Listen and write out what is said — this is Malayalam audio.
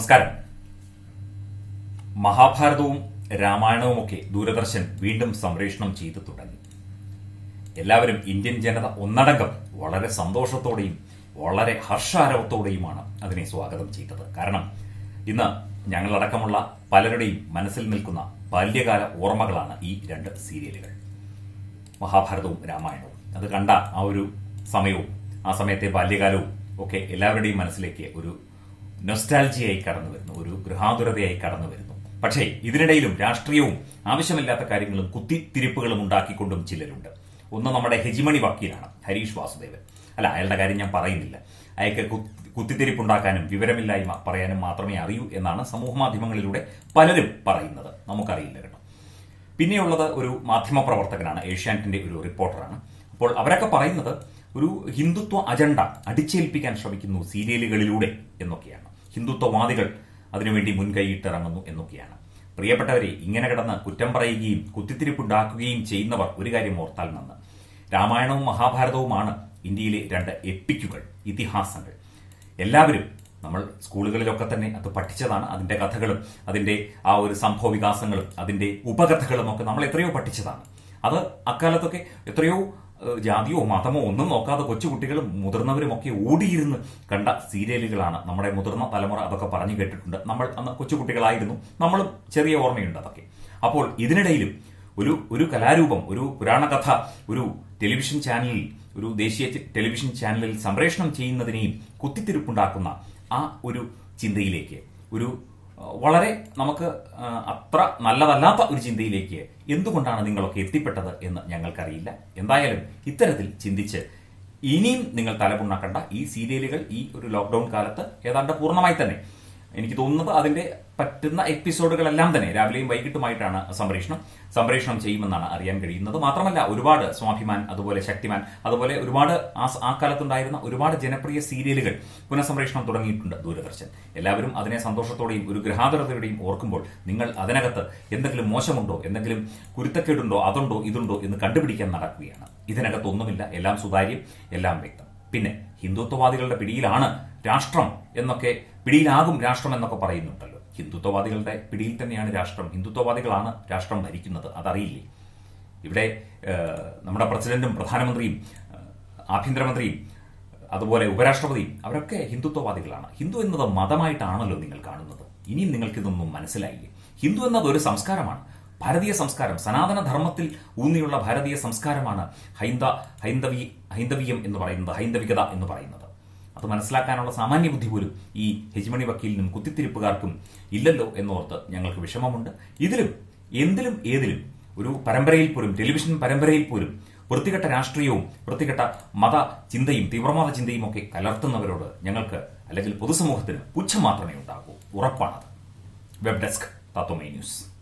നമസ്കാരം മഹാഭാരതവും രാമായണവുമൊക്കെ ദൂരദർശൻ വീണ്ടും സംപ്രേഷണം ചെയ്തു തുടങ്ങി എല്ലാവരും ഇന്ത്യൻ ജനത ഒന്നടങ്കം വളരെ സന്തോഷത്തോടെയും വളരെ ഹർഷാരവത്തോടെയുമാണ് അതിനെ സ്വാഗതം ചെയ്തത് കാരണം ഇന്ന് ഞങ്ങളടക്കമുള്ള പലരുടെയും മനസ്സിൽ നിൽക്കുന്ന ബാല്യകാല ഓർമ്മകളാണ് ഈ രണ്ട് സീരിയലുകൾ മഹാഭാരതവും രാമായണവും അത് കണ്ട ആ ഒരു സമയവും ആ സമയത്തെ ബാല്യകാലവും ഒക്കെ എല്ലാവരുടെയും മനസ്സിലേക്ക് ഒരു നൊസ്റ്റാൽജിയായി കടന്നു വരുന്നു ഒരു ഗൃഹാതുരതയായി കടന്നു വരുന്നു പക്ഷേ ഇതിനിടയിലും രാഷ്ട്രീയവും ആവശ്യമില്ലാത്ത കാര്യങ്ങളും കുത്തിത്തിരിപ്പുകളും ഉണ്ടാക്കിക്കൊണ്ടും ചിലരുണ്ട് ഒന്ന് നമ്മുടെ ഹെജിമണി വക്കീലാണ് ഹരീഷ് വാസുദേവൻ അല്ല അയാളുടെ കാര്യം ഞാൻ പറയുന്നില്ല അയാൾക്ക് കുത്തിത്തിരിപ്പുണ്ടാക്കാനും വിവരമില്ലായ്മ പറയാനും മാത്രമേ അറിയൂ എന്നാണ് സമൂഹ മാധ്യമങ്ങളിലൂടെ പലരും പറയുന്നത് നമുക്കറിയില്ല കേട്ടോ പിന്നെയുള്ളത് ഒരു മാധ്യമ പ്രവർത്തകനാണ് ഏഷ്യാനെറ്റിന്റെ ഒരു റിപ്പോർട്ടറാണ് അപ്പോൾ അവരൊക്കെ പറയുന്നത് ഒരു ഹിന്ദുത്വ അജണ്ട അടിച്ചേൽപ്പിക്കാൻ ശ്രമിക്കുന്നു സീരിയലുകളിലൂടെ എന്നൊക്കെയാണ് ഹിന്ദുത്വവാദികൾ അതിനുവേണ്ടി മുൻകൈയിട്ടിറങ്ങുന്നു എന്നൊക്കെയാണ് പ്രിയപ്പെട്ടവരെ ഇങ്ങനെ കിടന്ന് കുറ്റം പറയുകയും കുത്തിത്തിരിപ്പുണ്ടാക്കുകയും ചെയ്യുന്നവർ ഒരു കാര്യം ഓർത്താൽ നന്ന് രാമായണവും മഹാഭാരതവുമാണ് ഇന്ത്യയിലെ രണ്ട് എപ്പിക്കുകൾ ഇതിഹാസങ്ങൾ എല്ലാവരും നമ്മൾ സ്കൂളുകളിലൊക്കെ തന്നെ അത് പഠിച്ചതാണ് അതിന്റെ കഥകളും അതിന്റെ ആ ഒരു സംഭവ വികാസങ്ങളും അതിന്റെ ഉപകഥകളും ഒക്കെ നമ്മൾ എത്രയോ പഠിച്ചതാണ് അത് അക്കാലത്തൊക്കെ എത്രയോ ഏഹ്, ജാതിയോ മതമോ ഒന്നും നോക്കാതെ കൊച്ചുകുട്ടികളും മുതിർന്നവരും ഒക്കെ ഓടിയിരുന്ന് കണ്ട സീരിയലുകളാണ് നമ്മുടെ മുതിർന്ന തലമുറ അതൊക്കെ പറഞ്ഞു കേട്ടിട്ടുണ്ട് നമ്മൾ അന്ന് കൊച്ചുകുട്ടികളായിരുന്നു നമ്മളും ചെറിയ ഓർമ്മയുണ്ട് അതൊക്കെ അപ്പോൾ ഇതിനിടയിലും ഒരു ഒരു കലാരൂപം ഒരു പുരാണകഥ ഒരു ടെലിവിഷൻ ചാനലിൽ ഒരു ദേശീയ ടെ- ടെലിവിഷൻ ചാനലിൽ സംപ്രേഷണം ചെയ്യുന്നതിനെയും കുത്തിത്തിരിപ്പുണ്ടാക്കുന്ന ആ ഒരു ചിന്തയിലേക്ക് ഒരു ആ, വളരെ നമുക്ക് ആ, അത്ര നല്ലതല്ലാത്ത ഒരു ചിന്തയിലേക്ക് എന്തുകൊണ്ടാണ് നിങ്ങളൊക്കെ എത്തിപ്പെട്ടത് എന്ന് ഞങ്ങൾക്കറിയില്ല എന്തായാലും ഇത്തരത്തിൽ ചിന്തിച്ച് ഇനിയും നിങ്ങൾ തലപുണ്ണാക്കണ്ട ഈ സീരിയലുകൾ ഈ ഒരു ലോക്ക്ഡൌൺ കാലത്ത് ഏതാണ്ട് പൂർണ്ണമായി തന്നെ എനിക്ക് തോന്നുന്നത് അതിന്റെ പറ്റുന്ന എപ്പിസോഡുകളെല്ലാം തന്നെ രാവിലെയും വൈകിട്ടുമായിട്ടാണ് സംപ്രേഷണം സംപ്രേഷണം ചെയ്യുമെന്നാണ് അറിയാൻ കഴിയുന്നത് മാത്രമല്ല ഒരുപാട് സ്വാഭിമാൻ അതുപോലെ ശക്തിമാൻ അതുപോലെ ഒരുപാട് ആ സ- ആ കാലത്തുണ്ടായിരുന്ന ഒരുപാട് ജനപ്രിയ സീരിയലുകൾ പുനഃസംപ്രേഷണം തുടങ്ങിയിട്ടുണ്ട് ദൂരദർശൻ എല്ലാവരും അതിനെ സന്തോഷത്തോടെയും ഒരു ഗ്രഹാതുരതയോടെയും ഓർക്കുമ്പോൾ നിങ്ങൾ അതിനകത്ത് എന്തെങ്കിലും മോശമുണ്ടോ എന്തെങ്കിലും കുരുത്തക്കേടുണ്ടോ അതുണ്ടോ ഇതുണ്ടോ എന്ന് കണ്ടുപിടിക്കാൻ നടക്കുകയാണ് ഇതിനകത്ത് ഒന്നുമില്ല എല്ലാം സുതാര്യം എല്ലാം വ്യക്തം പിന്നെ ഹിന്ദുത്വവാദികളുടെ പിടിയിലാണ് രാഷ്ട്രം എന്നൊക്കെ പിടിയിലാകും രാഷ്ട്രം എന്നൊക്കെ പറയുന്നുണ്ടല്ലോ ഹിന്ദുത്വവാദികളുടെ പിടിയിൽ തന്നെയാണ് രാഷ്ട്രം ഹിന്ദുത്വവാദികളാണ് രാഷ്ട്രം ഭരിക്കുന്നത് അതറിയില്ലേ ഇവിടെ ഏഹ്, നമ്മുടെ പ്രസിഡന്റും പ്രധാനമന്ത്രിയും ഏഹ്, ആഭ്യന്തരമന്ത്രിയും അതുപോലെ ഉപരാഷ്ട്രപതിയും അവരൊക്കെ ഹിന്ദുത്വവാദികളാണ് ഹിന്ദു എന്നത് മതമായിട്ടാണല്ലോ നിങ്ങൾ കാണുന്നത് ഇനിയും നിങ്ങൾക്കിതൊന്നും മനസ്സിലായില്ലേ ഹിന്ദു എന്നത് ഒരു സംസ്കാരമാണ് ഭാരതീയ സംസ്കാരം സനാതന ധർമ്മത്തിൽ ഊന്നിയുള്ള ഭാരതീയ സംസ്കാരമാണ് ഹൈന്ദ ഹൈന്ദവി ഹൈന്ദവീയം എന്ന് പറയുന്നത് ഹൈന്ദവികത എന്ന് പറയുന്നത് അത് മനസ്സിലാക്കാനുള്ള സാമാന്യ ബുദ്ധി പോലും ഈ ഹെജ്മണി വക്കീലിനും കുത്തിത്തിരിപ്പുകാർക്കും ഇല്ലല്ലോ എന്നോർത്ത് ഞങ്ങൾക്ക് വിഷമമുണ്ട് ഇതിലും എന്തിലും ഏതിലും ഒരു പരമ്പരയിൽ പോലും ടെലിവിഷൻ പരമ്പരയിൽ പോലും വൃത്തികെട്ട രാഷ്ട്രീയവും വൃത്തികെട്ട മത ചിന്തയും തീവ്രവാദ ചിന്തയും ഒക്കെ കലർത്തുന്നവരോട് ഞങ്ങൾക്ക് അല്ലെങ്കിൽ പൊതുസമൂഹത്തിന് പുച്ഛം മാത്രമേ ഉണ്ടാകൂ ഉറപ്പാണത് വെബ് ഡെസ്ക് തത്വമൈ ന്യൂസ്